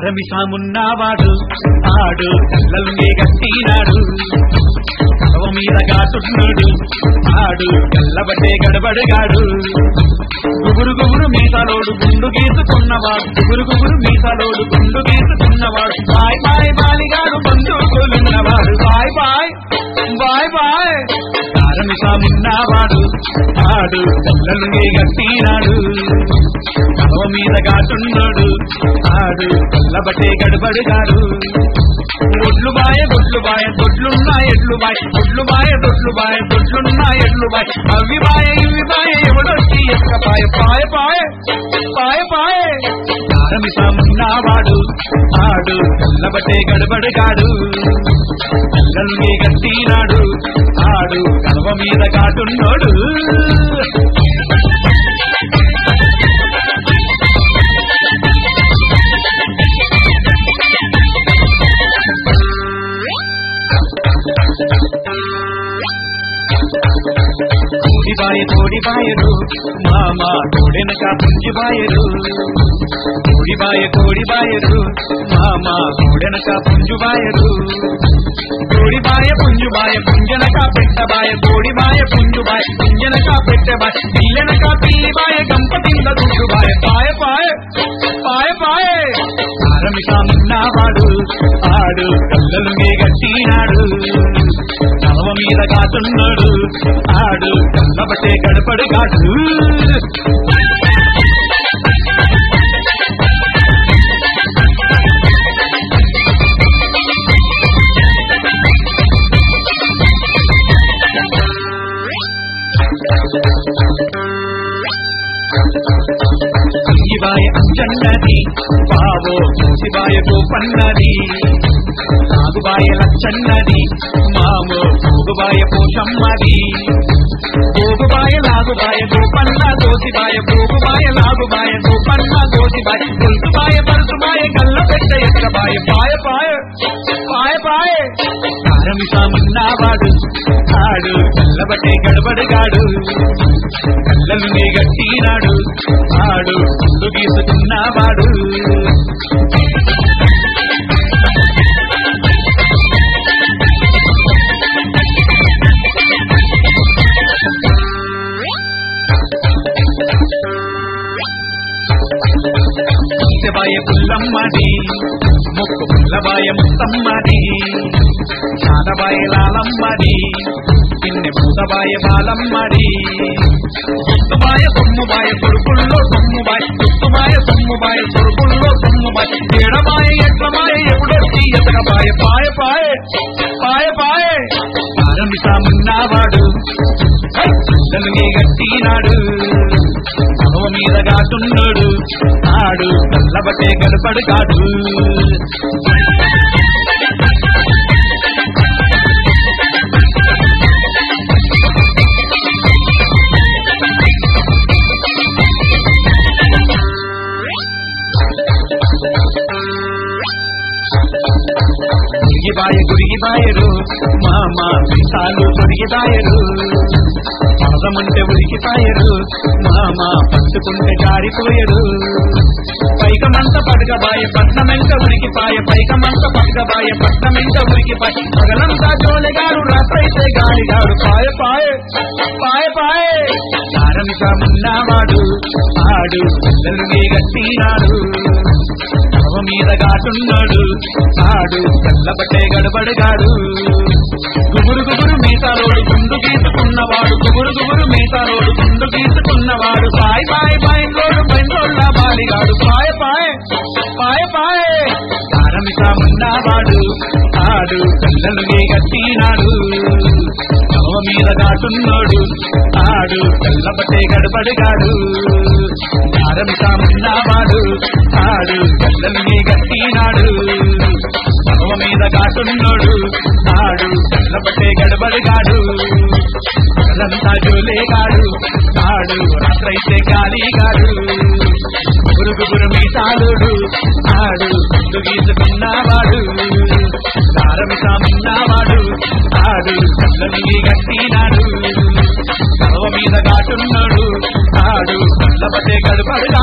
ఆరమిసామున్నవాడు ఆడు కళ్ళల్ని గట్టినాడు కడవ మీద గాటున్నాడు ఆడు కళ్ళబట్టే గడబడగాడు గుబురు గుబురు మీసాలోడు గుండు గీసుకున్నవాడు గుబురు గుబురు మీసాలోడు గుండు గీసుకున్నవాడు బాయ్ బాయ్ బాలిగాడు బంధువులున్నవాడు బాయ్ బాయ్ బాయ్ బాయ్ ఆరమిసామున్నవాడు ఆడు కళ్ళల్ని గట్టినాడు కడవ మీద గాటున్నాడు ఆడు కళ్ళబట్టే గడబడగాడు ఒడ్లు బాయ దొడ్లు బాయ దొడ్లున్నా ఎడ్లు బాయ్ ఒడ్లు బాయ దొడ్లు బాయ దొడ్లున్నా ఎడ్లు బాయ్ అవి బాయ ఇవి బాయ ఎవడొచ్చి ఎక్క పాయ పాయ పాయ పాయ పాయ ఆరమిసామున్నవాడు ఆడు కళ్ళబట్టే గడబడగాడు కళ్ళల్ని గట్టినాడు ఆడు కడవ మీద కాటున్నాడు కోడిబాయ కోడిబాయరు మామ కోడెనక పుంజుబాయరు కోడిబాయ కోడిబాయరు మామ కోడెనక పుంజుబాయరు కోడిబాయ పుంజుబాయ పుంజనక పెట్టబాయ కోడిబాయ పుంజుబాయ పుంజనక పెట్టబాయ పిల్లనక పిల్లిబాయ గంపతింద దుడ్డుబాయ పాయ పాయ పాయ పాయ ఆరమిసామున్నవాడు ఆడు కళ్ళలు గట్టినాడు నలవ మీద కాతున్నాడు ఆడు కళ్ళబట్టే గడపడు కాడు అంగిబాయ అంజన్నది బావో శివాయ గోపన్నది నాగుబాయ లచ్చన్నది మామో గోగుబాయ పోషమ్మది గోగుబాయ లాగుబాయ గోపన్న దోసిబాయ గోగుబాయ లాగుబాయ గోపన్న దోసిబాయ గొలుసుబాయ పరుసుబాయ కళ్ళ పెట్ట ఎక్కబాయ పాయ పాయ పాయ పాయ ఆరమిసామున్నవాడు ఆడు కళ్ళబట్టే గడబడగాడు కళ్ళల్ని గట్టినాడు ఆడు ముందు గీసుకున్నవాడు పుల్లబాయ పుల్లమ్మది ముక్కు పుల్లబాయ ముత్తమ్మది చాదబాయ లాలమ్మది పిన్నె పూతబాయ బాలమ్మది తుత్తుబాయ సొమ్ముబాయ సొరుకుల్లో సొమ్ముబాయ తుత్తుబాయ సొమ్ముబాయ సొరుకుల్లో సొమ్ముబాయ ఎడబాయ ఎట్లబాయ ఎప్పుడొచ్చి ఎతగబాయ పాయ పాయ పాయ పాయ ఆరంభిస్తామన్నవాడు పిల్లల్ని గట్టినాడు నవ మీద గాతున్నాడు ఆడు కళ్ళబట్టే గడపడు కాడు గురిగిబాయ గురిగిబాయరు మామ విశాలు తొరిగిబాయరు పదమంటే ఉరికిపాయరు మామ పట్టుకుంటే జారిపోయరు పైకమంత పడగబాయ పట్నమెంట ఉరికిపాయ పైకమంత పడగబాయ పట్నమెంట ఉరికిపాయ పగలంతా జోలెగాడు రాత్రైతే గాలిగాడు పాయ పాయ పాయ పాయ ఆరంభిస్తామన్నవాడు ఆడు పిల్లల్ని గట్టినాడు నవ మీద గాటున్నాడు ఆడు కళ్ళబట్టే గడబడగాడు గుబురు గుబురు మీసాలోడు గుండు గీసుకున్నవాడు గుబురు గుబురు మీసాలోడు గుండు గీసుకున్నవాడు పాయ్ పాయ్ పాయింలోడు పైంలోళ్ళ బాలిగాడు పాయ పాయ పాయ పాయ ఆరంభిస్తామన్నవాడు ఆడు కళ్ళల్ని గట్టినాడు నవ మీద గాటున్నాడు ఆడు కళ్ళబట్టే గడబడగాడు ఆరంభిస్తామన్నవాడు ఆడు కళ్ళల్ని గట్టినాడు నవ మీద గాటున్నాడు ఆడు కళ్ళబట్టే గడబడగాడు పగలంతా జోలేగాడు ఆడు రాత్రైతే గాలిగాడు గురుగుగురు మీసాలుడు ఆడు గుండు గీసుకున్నవాడు దారమిసామున్నవాడు ఆడు కళ్ళని గట్టినాడు సర్వ మీద గాటున్నాడు ఆడు కళ్ళబట్టే గడపడుగా